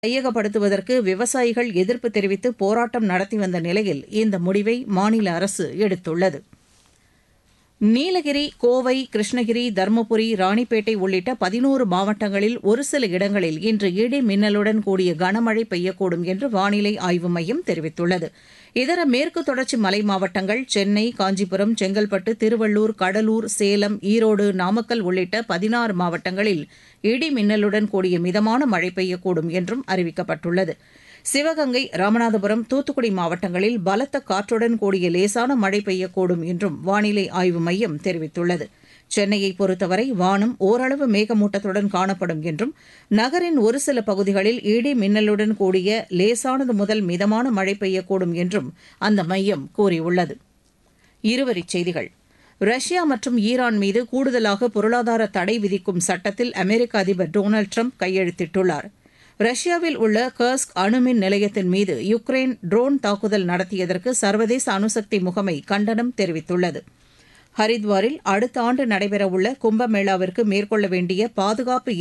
கையகப்படுத்துவதற்கு விவசாயிகள் எதிர்ப்பு தெரிவித்து போராட்டம் நடத்தி வந்த நிலையில் இந்த முடிவை மாநில அரசு எடுத்துள்ளது நீலகிரி கோவை கிருஷ்ணகிரி தருமபுரி ராணிப்பேட்டை உள்ளிட்ட பதினோரு மாவட்டங்களில் ஒரு சில இடங்களில் இன்று இடி மின்னலுடன் கூடிய கனமழை பெய்யக்கூடும் என்று வானிலை ஆய்வு மையம் தெரிவித்துள்ளது இதர மேற்கு தொடர்ச்சி மலை மாவட்டங்கள் சென்னை காஞ்சிபுரம் செங்கல்பட்டு திருவள்ளூர் கடலூர் சேலம் ஈரோடு நாமக்கல் உள்ளிட்ட பதினாறு மாவட்டங்களில் இடி மின்னலுடன் கூடிய மிதமான மழை பெய்யக்கூடும் என்றும் அறிவிக்கப்பட்டுள்ளது சிவகங்கை ராமநாதபுரம் தூத்துக்குடி மாவட்டங்களில் பலத்த காற்றுடன் கூடிய லேசான மழை பெய்யக்கூடும் என்றும் வானிலை ஆய்வு மையம் தெரிவித்துள்ளது சென்னையை பொறுத்தவரை வானம் ஓரளவு மேகமூட்டத்துடன் காணப்படும் என்றும் நகரின் ஒரு சில பகுதிகளில் இடி மின்னலுடன் கூடிய லேசானது முதல் மிதமான மழை பெய்யக்கூடும் என்றும் அந்த மையம் கூறியுள்ளது இருவரிச் செய்திகள் ரஷ்யா மற்றும் ஈரான் மீது கூடுதலாக பொருளாதார தடை விதிக்கும் சட்டத்தில் அமெரிக்க அதிபர் டொனால்டு ட்ரம்ப் கையெழுத்திட்டுள்ளார் ரஷ்யாவில் உள்ள கர்ஸ்க் அணுமின் நிலையத்தின் மீது யுக்ரைன் ட்ரோன் தாக்குதல் நடத்தியதற்கு சர்வதேச அணுசக்தி முகமை கண்டனம் தெரிவித்துள்ளது ஹரித்வாரில் அடுத்த ஆண்டு நடைபெறவுள்ள கும்பமேளாவிற்கு மேற்கொள்ள வேண்டிய பாதுகாப்பு